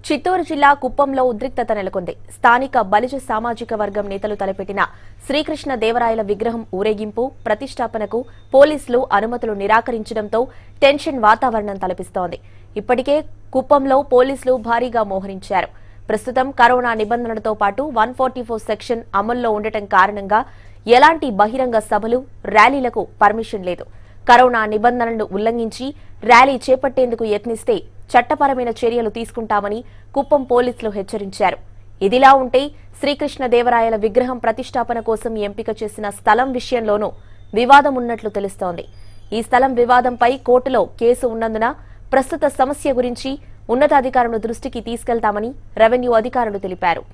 చిత్తూరు జిల్లా కుప్పంలో ఉద్రిక్తత నెలకొంది స్థానిక బలిజ సామాజిక వర్గం నేతలు తలపెట్టిన శ్రీకృష్ణ దేవరాయల విగ్రహం ఊరేగింపు ప్రతిష్టాపనకు పోలీసులు అనుమతులు నిరాకరించడంతో టెన్షన్ వాతావరణం తలపిస్తోంది ఇప్పటికే కుప్పంలో పోలీసులు భారీగా మోహరించారు ప్రస్తుతం కరోనా నిబంధనలతో పాటు వన్ సెక్షన్ అమల్లో ఉండటం కారణంగా ఎలాంటి బహిరంగ సభలు ర్యాలీలకు పర్మిషన్ లేదు కరోనా నిబంధనలను ఉల్లంఘించి ర్యాలీ చేపట్టేందుకు యత్నిస్తే చట్టపరమైన చర్యలు తీసుకుంటామని కుప్పం పోలీసులు హెచ్చరించారు ఇదిలా ఉంటే శ్రీకృష్ణదేవరాయల విగ్రహం ప్రతిష్టాపన కోసం ఎంపిక చేసిన స్థలం విషయంలోనూ వివాదం ఉన్నట్లు తెలుస్తోంది ఈ స్థలం వివాదంపై కోర్టులో కేసు ఉన్నందున ప్రస్తుత సమస్య గురించి ఉన్నతాధికారుల దృష్టికి తీసుకెళ్తామని రెవెన్యూ అధికారులు తెలిపారు